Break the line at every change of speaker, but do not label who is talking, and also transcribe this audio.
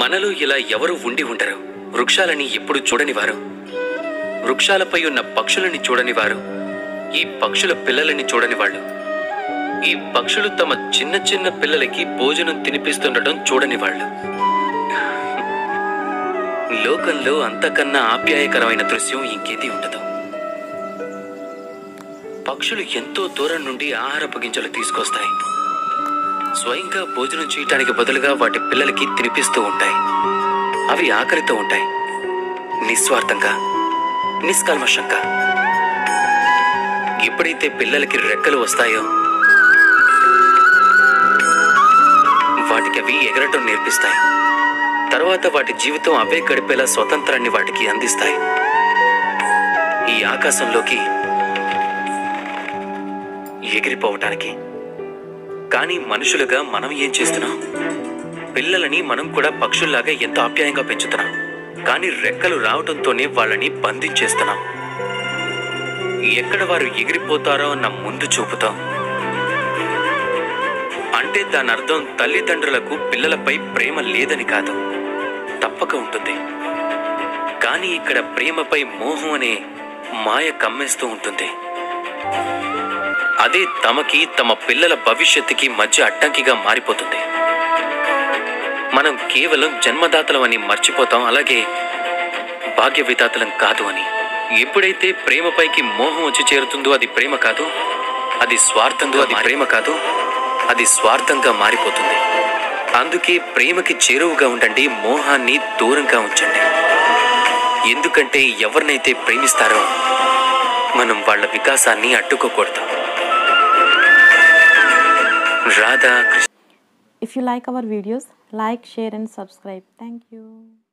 మనలో ఇలా ఎవరు ఉండి ఉండరు వృక్షాలని ఎప్పుడు చూడని వారు వృక్షాలపై ఉన్న పక్షులని చూడని వారు ఈ పక్షుల పిల్లలని చూడని వాళ్ళు ఈ పక్షులు తమ చిన్న చిన్న పిల్లలకి భోజనం తినిపిస్తుండటం చూడని వాళ్ళు లోకంలో అంతకన్నా ఆప్యాయకరమైన దృశ్యం ఇంకేది ఉండదు పక్షులు ఎంతో దూరం నుండి ఆహారపు గింజలు తీసుకొస్తాయి స్వయంగా భోజనం చేయటానికి బదులుగా వాటి పిల్లలకి తినిపిస్తూ ఉంటాయి అవి ఆకలితో ఉంటాయి నిస్వార్థంగా నిష్కల్మషంగా ఎప్పుడైతే పిల్లలకి రెక్కలు వస్తాయో వాటికి అవి ఎగరటం నేర్పిస్తాయి తర్వాత వాటి జీవితం అవే గడిపేలా స్వతంత్రాన్ని వాటికి అందిస్తాయి ఈ ఆకాశంలోకి ఎగిరిపోవటానికి కానీ మనుషులుగా మనం ఏం చేస్తున్నాం పిల్లలని మనం కూడా పక్షుల్లాగా ఎంతో ఆప్యాయంగా పెంచుతున్నాం కానీ రెక్కలు రావడంతోనే వాళ్ళని బంధించేస్తున్నాం ఎక్కడ వారు ఎగిరిపోతారో అన్న ముందు చూపుతాం అంటే దాని అర్థం తల్లిదండ్రులకు పిల్లలపై ప్రేమ లేదని కాదు తప్పక ఉంటుంది కానీ ఇక్కడ ప్రేమపై మోహం అనే మాయ కమ్మేస్తూ ఉంటుంది అదే తమకి తమ పిల్లల భవిష్యత్తుకి మధ్య అడ్డంకిగా మారిపోతుంది మనం కేవలం జన్మదాతలం అని మర్చిపోతాం అలాగే భాగ్య విధాతలం కాదు అని ఎప్పుడైతే ప్రేమపైకి మోహం వచ్చి చేరుతుందో అది ప్రేమ కాదు అది స్వార్థంతో అది ప్రేమ కాదు అది స్వార్థంగా మారిపోతుంది అందుకే ప్రేమకి చేరువుగా ఉండండి మోహాన్ని దూరంగా ఉంచండి ఎందుకంటే ఎవరినైతే ప్రేమిస్తారో మనం వాళ్ళ వికాసాన్ని అడ్డుకోకూడదు Radha Krishna
If you like our videos, like, share and subscribe. Thank you.